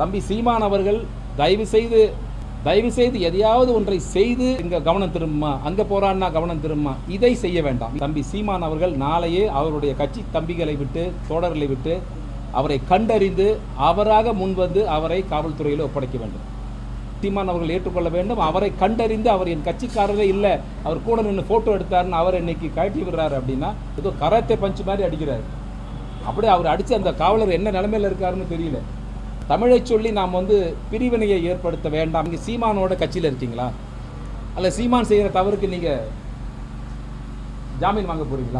தம்பி சீமான் அவர்கள் தயவு செய்து தயவு செய்து எதையாவது ஒன்றை செய்து இங்க கவனம் திரும்புமா அங்க போறான்னா கவனம் திரும்புமா இதை செய்ய வேண்டாம் தம்பி சீமான் அவர்கள் நாளையே அவருடைய கட்சி தம்பிகளை விட்டு தோழர்களை விட்டு அவரை கண்டறிந்து அவராக முன்வந்து அவரை காவல்துறையில் ஒப்படைக்க வேண்டும் சீமான் அவர்கள் ஏற்றுக்கொள்ள வேண்டும் அவரை கண்டறிந்து அவர் என் கட்சிக்காரரே இல்லை அவர் கூட நின்று போட்டோ எடுத்தாருன்னு அவர் இன்னைக்கு கழட்டி விடுறாரு அப்படின்னா ஏதோ கராத்தே பஞ்சு மாதிரி அடிக்கிறாரு அப்படியே அவர் அடிச்ச அந்த காவலர் என்ன நிலைமையில இருக்காருன்னு தெரியல தமிழை சொல்லி நாம் வந்து பிரிவினையை ஏற்படுத்த வேண்டாம் இங்கே சீமானோட கட்சியில் இருக்கீங்களா அல்ல சீமான் செய்கிற தவறுக்கு நீங்கள் ஜாமீன் வாங்க போறீங்களா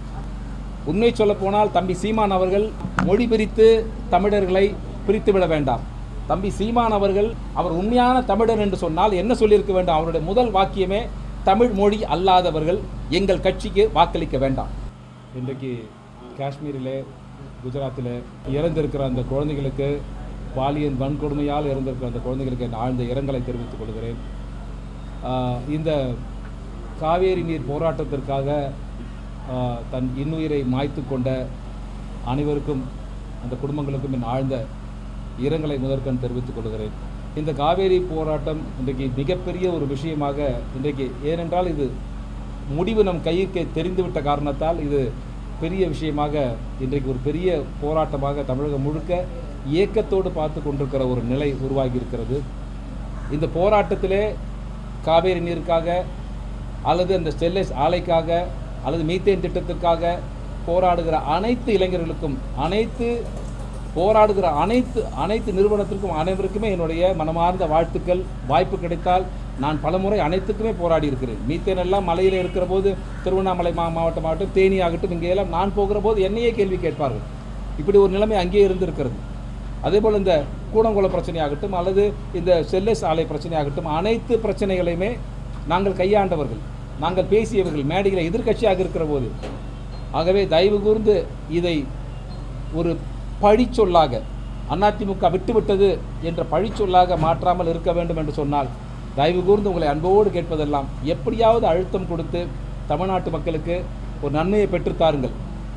உண்மை சொல்ல போனால் தம்பி சீமான் அவர்கள் மொழி பிரித்து தமிழர்களை பிரித்து விட வேண்டாம் தம்பி சீமான் அவர்கள் அவர் உண்மையான தமிழர் என்று சொன்னால் என்ன சொல்லியிருக்க வேண்டும் அவருடைய முதல் வாக்கியமே தமிழ் மொழி அல்லாதவர்கள் எங்கள் கட்சிக்கு வாக்களிக்க வேண்டாம் இன்றைக்கு காஷ்மீரிலே குஜராத்தில் இறந்திருக்கிற அந்த குழந்தைகளுக்கு பாலியல் வன்கொடுமையால் இறந்திருக்கிற அந்த குழந்தைகளுக்கு என் ஆழ்ந்த இரங்கலை தெரிவித்துக் கொள்கிறேன் ஆஹ் இந்த காவேரி நீர் போராட்டத்திற்காக ஆஹ் தன் இன்னுயிரை மாய்த்து கொண்ட அனைவருக்கும் அந்த குடும்பங்களுக்கும் என் ஆழ்ந்த இரங்கலை முதற்கண் தெரிவித்துக் கொள்கிறேன் இந்த காவேரி போராட்டம் இன்றைக்கு மிகப்பெரிய ஒரு விஷயமாக இன்றைக்கு ஏனென்றால் இது முடிவு நம் கைக்கு தெரிந்துவிட்ட காரணத்தால் இது பெரிய விஷயமாக இன்றைக்கு ஒரு பெரிய போராட்டமாக தமிழகம் முழுக்க ஏக்கத்தோடு பார்த்து கொண்டிருக்கிற ஒரு நிலை உருவாகி இருக்கிறது இந்த போராட்டத்திலே காவேரி நீருக்காக அல்லது அந்த ஸ்டெர்லைட் ஆலைக்காக அல்லது மீத்தேன் திட்டத்திற்காக போராடுகிற அனைத்து இளைஞர்களுக்கும் அனைத்து போராடுகிற அனைத்து அனைத்து நிறுவனத்திற்கும் அனைவருக்குமே என்னுடைய மனமார்ந்த வாழ்த்துக்கள் வாய்ப்பு கிடைத்தால் நான் பலமுறை அனைத்துக்குமே போராடி இருக்கிறேன் மீத்தேன் எல்லாம் மலையில் இருக்கிற போது திருவண்ணாமலை மா மாவட்டம் ஆகட்டும் தேனி ஆகட்டும் இங்கே எல்லாம் நான் போகிற போது என்னையே கேள்வி கேட்பார்கள் இப்படி ஒரு நிலைமை அங்கேயே இருந்திருக்கிறது அதே போல் இந்த கூடங்குளம் பிரச்சனையாகட்டும் அல்லது இந்த செல்லஸ் ஆலை பிரச்சனையாகட்டும் அனைத்து பிரச்சனைகளையுமே நாங்கள் கையாண்டவர்கள் நாங்கள் பேசியவர்கள் மேடையில் எதிர்க்கட்சியாக இருக்கிற போது ஆகவே தயவு கூர்ந்து இதை ஒரு பழிச்சொல்லாக அதிமுக விட்டுவிட்டது என்ற பழிச்சொல்லாக மாற்றாமல் இருக்க வேண்டும் என்று சொன்னால் தயவு கூர்ந்து உங்களை அன்போடு கேட்பதெல்லாம் எப்படியாவது அழுத்தம் கொடுத்து தமிழ்நாட்டு மக்களுக்கு ஒரு நன்மையை பெற்றுத்தாருங்கள்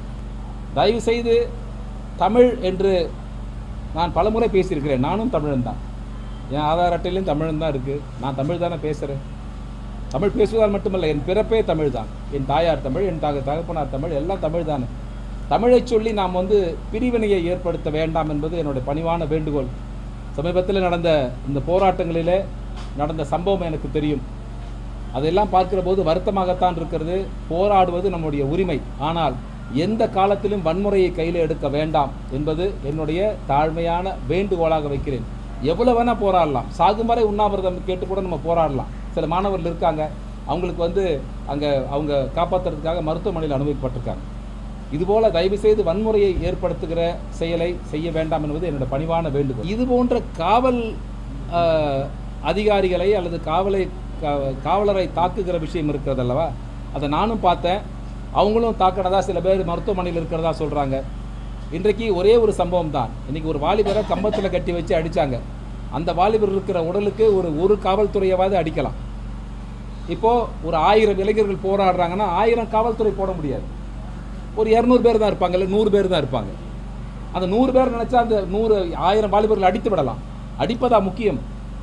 தயவு செய்து தமிழ் என்று நான் பலமுறை பேசியிருக்கிறேன் நானும் தமிழன் தான் என் ஆதார் அட்டையிலையும் தமிழன் தான் இருக்குது நான் தமிழ் தானே பேசுகிறேன் தமிழ் பேசுவதால் மட்டுமல்ல என் பிறப்பே தமிழ் தான் என் தாயார் தமிழ் என் தக தகப்பனார் தமிழ் எல்லாம் தமிழ் தானே தமிழை சொல்லி நாம் வந்து பிரிவினையை ஏற்படுத்த வேண்டாம் என்பது என்னுடைய பணிவான வேண்டுகோள் சமீபத்தில் நடந்த இந்த போராட்டங்களிலே நடந்த சம்பவம் எனக்கு தெரியும் அதெல்லாம் பார்க்கிற போது வருத்தமாகத்தான் இருக்கிறது போராடுவது நம்முடைய உரிமை ஆனால் எந்த காலத்திலும் வன்முறையை கையில் எடுக்க வேண்டாம் என்பது என்னுடைய தாழ்மையான வேண்டுகோளாக வைக்கிறேன் எவ்வளவு வேணால் போராடலாம் சாகும் வரை உண்ணாவிரதம் கேட்டு கூட நம்ம போராடலாம் சில மாணவர்கள் இருக்காங்க அவங்களுக்கு வந்து அங்கே அவங்க காப்பாற்றுறதுக்காக மருத்துவமனையில் அனுமதிக்கப்பட்டிருக்காங்க இதுபோல தயவு செய்து வன்முறையை ஏற்படுத்துகிற செயலை செய்ய வேண்டாம் என்பது என்னோட பணிவான வேண்டுகோள் இது போன்ற காவல் ஆஹ், அதிகாரிகளை அல்லது காவலை கா- காவலரை தாக்குகிற விஷயம் இருக்கிறது அல்லவா அதை நானும் பார்த்தேன் அவங்களும் தாக்கினதா சில பேர் மருத்துவமனையில் இருக்கிறதா சொல்கிறாங்க இன்றைக்கு ஒரே ஒரு சம்பவம் தான் இன்னைக்கு ஒரு வாலிபரை கம்பத்தில் கட்டி வச்சு அடித்தாங்க அந்த வாலிபர் இருக்கிற உடலுக்கு ஒரு ஒரு காவல்துறையாவது அடிக்கலாம் இப்போது ஒரு ஆயிரம் இளைஞர்கள் போராடுறாங்கன்னா ஆயிரம் காவல்துறை போட முடியாது ஒரு இரநூறு பேர் தான் இருப்பாங்க இல்லை நூறு பேர் தான் இருப்பாங்க அந்த நூறு பேர் நினச்சா அந்த நூறு ஆயிரம் வாலிபர்கள் அடித்து விடலாம் அடிப்பதா முக்கியம்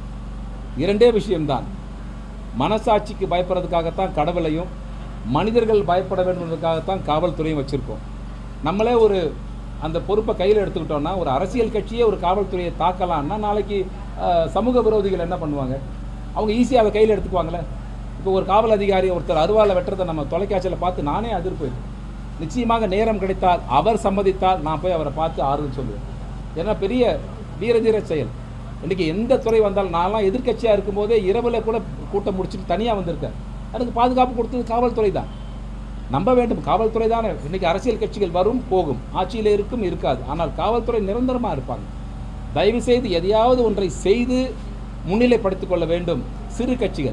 இரண்டே விஷயம்தான் மனசாட்சிக்கு பயப்படுறதுக்காகத்தான் கடவுளையும் மனிதர்கள் பயப்பட வேண்டும் என்பதற்காகத்தான் காவல்துறையும் வச்சுருக்கோம் நம்மளே ஒரு அந்த பொறுப்பை கையில் எடுத்துக்கிட்டோம்னா ஒரு அரசியல் கட்சியே ஒரு காவல்துறையை தாக்கலாம்னா நாளைக்கு அஹ், சமூக விரோதிகள் என்ன பண்ணுவாங்க அவங்க ஈஸியாக அதை கையில் எடுத்துக்குவாங்களே இப்போ ஒரு காவல் அதிகாரி ஒருத்தர் அருவாலை வெட்டுறதை நம்ம தொலைக்காட்சியில் பார்த்து நானே அதிர்ப்பு நிச்சயமாக நேரம் கிடைத்தால் அவர் சம்மதித்தால் நான் போய் அவரை பார்த்து ஆறுதல் சொல்லுவேன் ஏன்னா பெரிய வீரதீர செயல் இன்றைக்கி எந்த துறை வந்தாலும் நான்லாம் எதிர்க்கட்சியாக இருக்கும்போதே இரவில் கூட கூட்டம் முடிச்சுட்டு தனியாக வந்திருக்கேன் எனக்கு பாதுகாப்பு கொடுத்தது காவல்துறை தான் நம்ப வேண்டும் காவல்துறை தானே இன்றைக்கி அரசியல் கட்சிகள் வரும் போகும் ஆட்சியில் இருக்கும் இருக்காது ஆனால் காவல்துறை நிரந்தரமாக இருப்பாங்க தயவு செய்து எதையாவது ஒன்றை செய்து முன்னிலைப்படுத்திக் கொள்ள வேண்டும் சிறு கட்சிகள்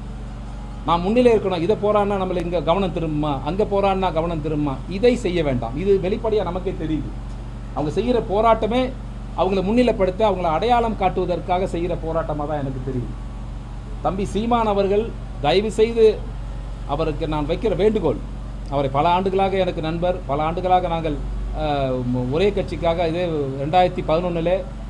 நான் முன்னிலை இருக்கணும் இதை போறான்னா நம்மள இங்கே கவனம் திரும்புமா அங்கே போறான்னா கவனம் திரும்புமா இதை செய்ய வேண்டாம் இது வெளிப்படையாக நமக்கே தெரியுது அவங்க செய்கிற போராட்டமே அவங்கள முன்னிலைப்படுத்த அவங்கள அடையாளம் காட்டுவதற்காக செய்கிற போராட்டமாக தான் எனக்கு தெரியுது தம்பி சீமான் அவர்கள் தயவு செய்து அவருக்கு நான் வைக்கிற வேண்டுகோள் அவரை பல ஆண்டுகளாக எனக்கு நண்பர் பல ஆண்டுகளாக நாங்கள் அஹ், ஒரே கட்சிக்காக இதே ரெண்டாயிரத்தி பதினொன்றில்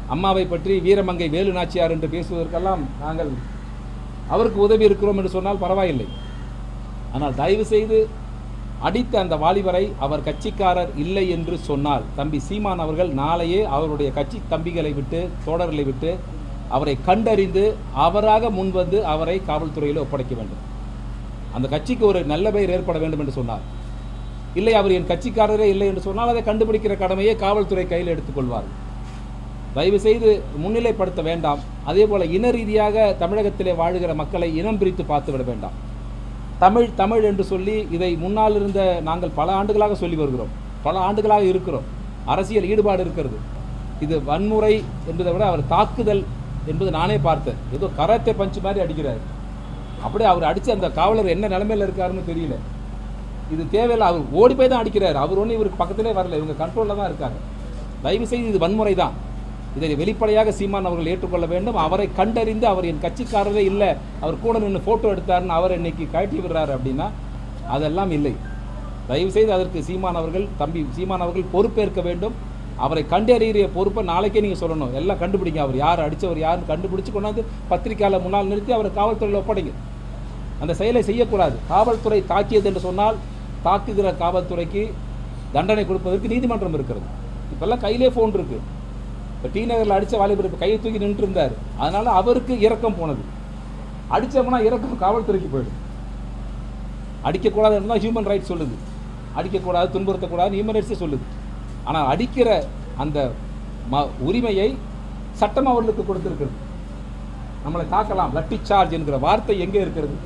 அம்மாவை பற்றி வீரமங்கை வேலு நாச்சியார் என்று பேசுவதற்கெல்லாம் நாங்கள் அவருக்கு உதவி இருக்கிறோம் என்று சொன்னால் பரவாயில்லை ஆனால் தயவு செய்து அடித்த அந்த வாலிபரை அவர் கட்சிக்காரர் இல்லை என்று சொன்னால் தம்பி சீமான் அவர்கள் நாளையே அவருடைய கட்சி தம்பிகளை விட்டு தோழர்களை விட்டு அவரை கண்டறிந்து அவராக முன்வந்து அவரை காவல்துறையில் ஒப்படைக்க வேண்டும் அந்த கட்சிக்கு ஒரு நல்ல பெயர் ஏற்பட வேண்டும் என்று சொன்னார் இல்லை அவர் என் கட்சிக்காரரே இல்லை என்று சொன்னால் அதை கண்டுபிடிக்கிற கடமையை காவல்துறை கையில் எடுத்துக்கொள்வார் தயவு செய்து முன்னிலைப்படுத்த வேண்டாம் அதே போல இன ரீதியாக தமிழகத்திலே வாழுகிற மக்களை இனம் பிரித்து பார்த்து விட வேண்டாம் தமிழ் தமிழ் என்று சொல்லி இதை முன்னால் இருந்த நாங்கள் பல ஆண்டுகளாக சொல்லி வருகிறோம் பல ஆண்டுகளாக இருக்கிறோம் அரசியல் ஈடுபாடு இருக்கிறது இது வன்முறை என்பதை விட அவர் தாக்குதல் என்பது நானே பார்த்தேன் ஏதோ கராத்தே பஞ்சு மாதிரி அடிக்கிறார் அப்படியே அவர் அடித்து அந்த காவலர் என்ன நிலைமையில் இருக்காருன்னு தெரியல இது தேவையில்லை அவர் ஓடி போய் தான் அடிக்கிறார் அவர் ஒன்றும் இவருக்கு பக்கத்திலே வரல இவங்க கண்ட்ரோலில் தான் இருக்காங்க தயவு செய்து இது வன்முறை தான் இதை வெளிப்படையாக சீமான் அவர்கள் ஏற்றுக்கொள்ள வேண்டும் அவரை கண்டறிந்து அவர் என் கட்சிக்காரரே இல்லை அவர் கூட நின்று ஃபோட்டோ எடுத்தாருன்னு அவர் இன்னைக்கு கழட்டி விடுறாரு அப்படின்னா அதெல்லாம் இல்லை தயவு செய்து அதற்கு சீமான் அவர்கள் தம்பி சீமான் அவர்கள் பொறுப்பேற்க வேண்டும் அவரை கண்டறிகிற பொறுப்பை நாளைக்கே நீங்கள் சொல்லணும் எல்லாம் கண்டுபிடிங்க அவர் யார் அடித்தவர் யாருன்னு கண்டுபிடிச்சு கொண்டாந்து பத்திரிக்கையாளர் முன்னால் நிறுத்தி அவரை காவல்துறையில் ஒப்படைங்க அந்த செயலை செய்யக்கூடாது காவல்துறை தாக்கியது என்று சொன்னால் தாக்குகிற காவல்துறைக்கு தண்டனை கொடுப்பதற்கு நீதிமன்றம் இருக்கிறது இப்போல்லாம் கையிலே ஃபோன் இருக்குது இப்போ டி நகரில் அடித்த வாலிபர் இப்போ கையை தூக்கி நின்று இருந்தார் அதனால் அவருக்கு இறக்கம் போனது அடித்தவனா இறக்கம் காவல்துறைக்கு போயிடும் அடிக்கக்கூடாது இருந்தால் ஹியூமன் ரைட்ஸ் சொல்லுது அடிக்கக்கூடாது துன்புறுத்தக்கூடாது ஹியூமன் ரைட்ஸே சொல்லுது ஆனால் அடிக்கிற அந்த ம உரிமையை சட்டம் அவர்களுக்கு கொடுத்திருக்கிறது நம்மளை தாக்கலாம் லட்டி சார்ஜ் என்கிற வார்த்தை எங்கே இருக்கிறது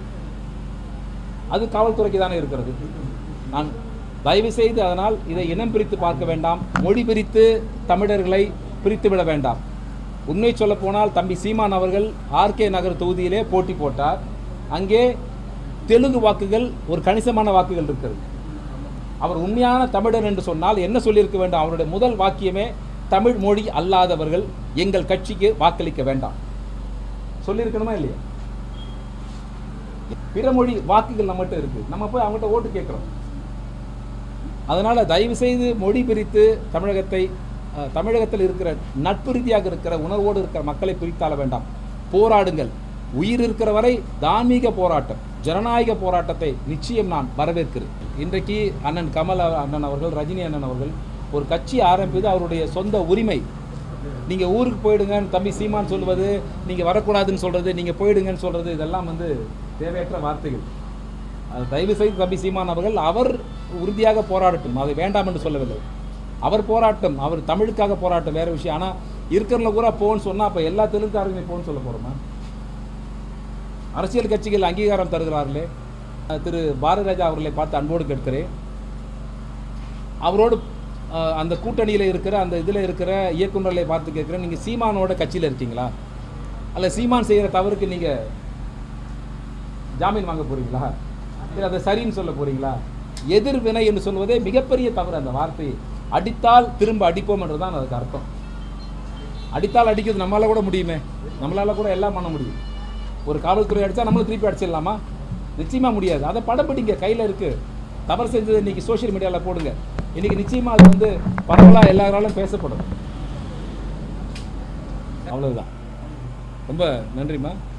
அது காவல்துறைக்கு தானே இருக்கிறது நான் தயவு செய்து அதனால் இதை இனம் பிரித்து பார்க்க வேண்டாம் மொழி பிரித்து தமிழர்களை பிரித்து விட வேண்டாம் உண்மை சொல்ல போனால் தம்பி சீமான் அவர்கள் ஆர்கே நகர் தொகுதியிலே போட்டி போட்டார் அங்கே தெலுங்கு வாக்குகள் ஒரு கணிசமான வாக்குகள் இருக்கிறது அவர் உண்மையான தமிழர் என்று சொன்னால் என்ன சொல்லியிருக்க வேண்டும் அவருடைய முதல் வாக்கியமே தமிழ் மொழி அல்லாதவர்கள் எங்கள் கட்சிக்கு வாக்களிக்க வேண்டாம் சொல்லியிருக்கணுமா இல்லையா பிற மொழி வாக்குகள் நம்மகிட்ட இருக்கு நம்ம போய் அவங்ககிட்ட ஓட்டு கேட்குறோம் அதனால தயவு செய்து மொழி பிரித்து தமிழகத்தை அஹ், தமிழகத்தில் இருக்கிற நட்பு ரீதியாக இருக்கிற உணர்வோடு இருக்கிற மக்களை பிரித்தாள வேண்டாம் போராடுங்கள் உயிர் இருக்கிற வரை தார்மீக போராட்டம் ஜனநாயக போராட்டத்தை நிச்சயம் நான் வரவேற்கிறேன் இன்றைக்கு அண்ணன் கமல் அவ- அண்ணன் அவர்கள் ரஜினி அண்ணன் அவர்கள் ஒரு கட்சி ஆரம்பித்து அவருடைய சொந்த உரிமை நீங்கள் ஊருக்கு போயிடுங்கன்னு தம்பி சீமான் சொல்வது நீங்கள் வரக்கூடாதுன்னு சொல்கிறது நீங்கள் போயிடுங்கன்னு சொல்கிறது இதெல்லாம் வந்து தேவையற்ற வார்த்தைகள் அது தயவு செய்து தம்பி சீமான் அவர்கள் அவர் உறுதியாக போராடட்டும் அதை வேண்டாம் என்று சொல்லவில்லை அவர் போராட்டம் அவர் தமிழுக்காக போராட்டம் வேற விஷயம் ஆனால் இருக்கிறவங்க கூட போன்னு சொன்னால் அப்போ எல்லா தெலுங்குக்காரங்களுமே போன்னு சொல்ல போகிறோமா அரசியல் கட்சிகள் அங்கீகாரம் தருகிறார்களே அஹ் திரு பாரதிராஜா அவர்களை பார்த்து அன்போடு கேட்கிறேன் அவரோடு அஹ், அந்த கூட்டணியில் இருக்கிற அந்த இதில் இருக்கிற இயக்குநர்களை பார்த்து கேட்குறேன் நீங்கள் சீமானோட கட்சியில் இருக்கீங்களா அல்ல சீமான் செய்கிற தவறுக்கு நீங்கள் ஜாமீன் வாங்க போறீங்களா இல்லை அதை சரின்னு சொல்ல போறீங்களா எதிர்வினை என்று சொல்வதே மிகப்பெரிய தவறு அந்த வார்த்தையை அடித்தால் திரும்ப அடிப்போம் என்றுதான் அதுக்கு அர்த்தம் அடித்தால் அடிக்கிறது நம்மளால கூட முடியுமே நம்மளால கூட எல்லாம் பண்ண முடியும் ஒரு காவல்துறை அடித்தா நம்மளும் திருப்பி அடிச்சிடலாமா நிச்சயமாக முடியாது அதை படம் பிடிங்க கையில் இருக்குது தவறு செஞ்சது இன்னைக்கு சோஷியல் மீடியாவில் போடுங்க இன்னைக்கு நிச்சயமாக அது வந்து பரவலாக எல்லாராலும் பேசப்படும் அவ்வளவுதான் ரொம்ப நன்றிம்மா